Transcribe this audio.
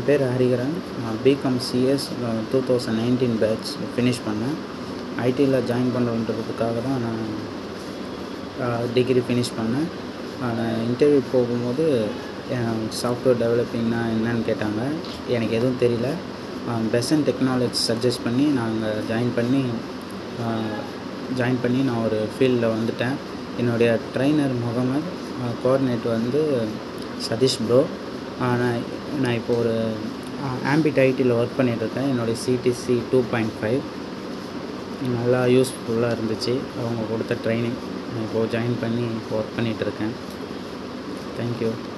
பேர் ஹரிகரன் நான் B com CS two thousand nineteen batch finish பண்ணேன் ஐடியில் ஜாயின் பண்ணுறதுக்காக தான் நான் டிகிரி ஃபினிஷ் பண்ணேன் நான் இன்டர்வியூ போகும்போது சாஃப்ட்வேர் டெவலப்பிங்னா என்னன்னு கேட்டாங்க எனக்கு எதுவும் தெரியல பெசன் டெக்னாலஜி சஜஸ்ட் பண்ணி நாங்கள் ஜாயின் பண்ணி ஜாயின் பண்ணி நான் ஒரு ஃபீல்டில் வந்துட்டேன் என்னுடைய ட்ரைனர் முகமது கோஆர்டினேட் வந்து சதீஷ் ப்ரோ நான் நான் இப்போ ஒரு ஆம்பிட் ஐடியில் ஒர்க் பண்ணிகிட்ருக்கேன் என்னுடைய சிடிசி டூ பாயிண்ட் ஃபைவ் நல்லா யூஸ்ஃபுல்லாக இருந்துச்சு அவங்க கொடுத்த ட்ரைனிங் நான் இப்போது ஜாயின் பண்ணி இப்போ ஒர்க் பண்ணிகிட்ருக்கேன் தேங்க்யூ